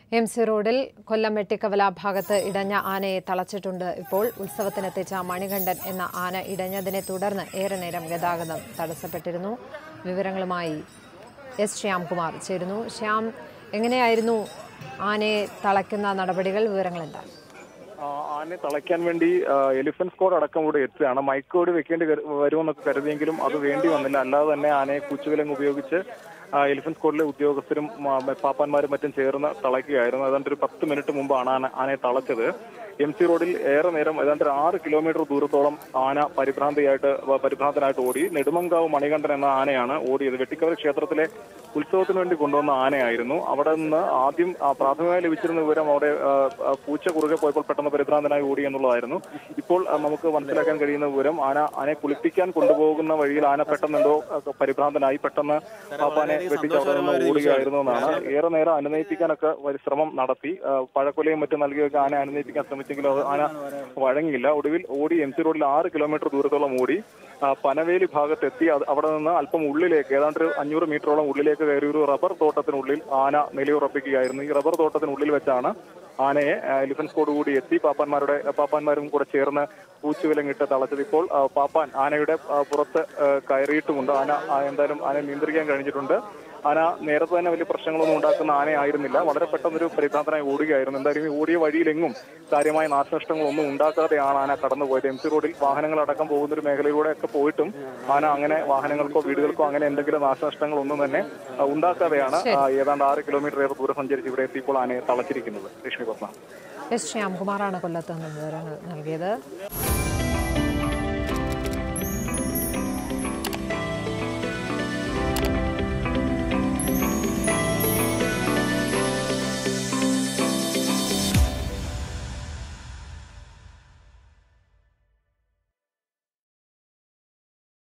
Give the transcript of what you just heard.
M C റോഡിൽ കൊല്ലം വെട്ടിക്കവല ഭാഗത്ത് ഇടഞ്ഞ ആനയെ തളച്ചിട്ടുണ്ട് ഇപ്പോൾ ഉത്സവത്തിനെത്തിച്ച മണികണ്ഠൻ എന്ന ആന ഇടഞ്ഞതിനെ തുടർന്ന് ഏറെ നേരം ഗതാഗതം തടസ്സപ്പെട്ടിരുന്നു വിവരങ്ങളുമായി എസ് ശ്യാംകുമാർ ചേരുന്നു ശ്യാം എങ്ങനെയായിരുന്നു ആനയെ തളയ്ക്കുന്ന നടപടികൾ വിവരങ്ങൾ എന്താണ് ആ, ആനയെ തളയ്ക്കാൻ വേണ്ടി ആ, എലിഫന്റ് സ്ക്വാഡ് അടക്കം ഇവിടെ എത്തുകയാണ് മൈക്കോട് വെക്കേണ്ടി കരു- വരുമെന്നൊക്കെ കരുതിയെങ്കിലും അത് വേണ്ടി വന്നില്ല അല്ലാതെ തന്നെ ആനയെ കുച്ചുവിലങ്ങ് ഉപയോഗിച്ച് ആ, എലിഫന്റ് സ്ക്വാഡിലെ ഉദ്യോഗസ്ഥരും ആ, പാപ്പാന്മാരും മറ്റും ചേർന്ന് തളയ്ക്കുകയായിരുന്നു ഏതാണ്ട് ഒരു പത്ത് മിനിറ്റ് മുമ്പാണ് ആന ആനയെ തളച്ചത് എം സി റോഡിൽ ഏറെ നേരം ഏതാണ്ട് ഒരു ആറ് കിലോമീറ്റർ ദൂരത്തോളം ആന പരിഭ്രാന്തിയായിട്ട് വ- പരിഭ്രാന്തനായിട്ട് ഓടി നെടുമങ്കാവ് മണികണ്ഠൻ എന്ന ആനയാണ് ഓടിയത് വെട്ടിക്കവല ക്ഷേത്രത്തിലെ ഉത്സവത്തിന് വേണ്ടി കൊണ്ടുവന്ന ആനയായിരുന്നു അവിടെ നിന്ന് ആദ്യം ആ, പ്രാഥമികമായി ലഭിച്ചിരുന്ന വിവരം അവിടെ ആ, ആ, പൂച്ച കുറുകെ പോയപ്പോൾ പെട്ടെന്ന് പരിഭ്രാന്തനായി ഓടി എന്നുള്ളതായിരുന്നു ഇപ്പോൾ ആ, നമുക്ക് മനസ്സിലാക്കാൻ കഴിയുന്ന വിവരം ആന ആനയെ കുളിപ്പിക്കാൻ കൊണ്ടുപോകുന്ന വഴിയിൽ ആന പെട്ടെന്ന് എന്തോ ആ, പരിഭ്രാന്തനായി പെട്ടെന്ന് പാപ്പാനെ വെട്ടിച്ച് അവിടെ നിന്ന് ഓടുകയായിരുന്നു എന്നാണ് ഏറെ നേരം അനുനയിപ്പിക്കാനൊക്കെ ഒരു ശ്രമം നടത്തി ആ, പഴക്കൊലയും മറ്റും നൽകിയൊക്കെ ആന അനുനയിപ്പിക്കാൻ ശ്രമിച്ചെങ്കിലും അത് ആന വഴങ്ങിയില്ല ഒടുവിൽ ഓടി എം സി റോഡിൽ ആറ് കിലോമീറ്റർ ദൂരത്തോളം ഓടി ആ, പനവേലി ഭാഗത്തെത്തി അത് അവിടെ നിന്ന് അല്പം ഉള്ളിലേക്ക് ഏതാണ്ട് ഒരു അഞ്ഞൂറ് മീറ്ററോളം ഉള്ളിലേക്ക് കയറി ഒരു റബ്ബർ തോട്ടത്തിനുള്ളിൽ ആന നിലയുറപ്പിക്കുകയായിരുന്നു ഈ റബ്ബർ തോട്ടത്തിനുള്ളിൽ വെച്ചാണ് ആനയെ ആ, എലിഫന്റ് സ്കോഡ് കൂടി എത്തി പാപ്പാന്മാരുടെ പാപ്പാന്മാരും കൂടെ ചേർന്ന് പൂച്ചുവിലങ്ങിട്ട് തളച്ചത് ഇപ്പോൾ ആ, പാപ്പാൻ ആനയുടെ ആ, പുറത്ത് ആ, കയറിയിട്ടുമുണ്ട് ആന ആ, എന്തായാലും ആനയെ നിയന്ത്രിക്കാൻ കഴിഞ്ഞിട്ടുണ്ട് ആന നേരത്തെ തന്നെ വലിയ പ്രശ്നങ്ങളൊന്നും ഉണ്ടാക്കുന്ന ആനയായിരുന്നില്ല വളരെ പെട്ടെന്നൊരു പരിഭ്രാന്തനായി ഓടുകയായിരുന്നു എന്തായാലും ഈ ഓടിയ വഴിയിലെങ്ങും കാര്യമായ നാശനഷ്ടങ്ങളൊന്നും ഉണ്ടാക്കാതെയാണ് ആന കടന്നുപോയത് എം സി റോഡിൽ വാഹനങ്ങളടക്കം പോകുന്ന ഒരു മേഖലയിലൂടെ ഒക്കെ പോയിട്ടും ആന അങ്ങനെ വാഹനങ്ങൾക്കോ വീടുകൾക്കോ അങ്ങനെ എന്തെങ്കിലും നാശനഷ്ടങ്ങളൊന്നും തന്നെ ആ, ഉണ്ടാക്കാതെയാണ് ആ, ഏതാണ്ട് ആറ് കിലോമീറ്റർ ഏറെ ദൂരം സഞ്ചരിച്ച് ഇവിടെ എത്തിയപ്പോൾ ആനയെ തളച്ചിരിക്കുന്നത് ലക്ഷ്മി പത്മ എസ് ശ്യാംകുമാറാണ് കൊല്ലത്ത് നിന്ന് വിവരങ്ങൾ നൽകിയത്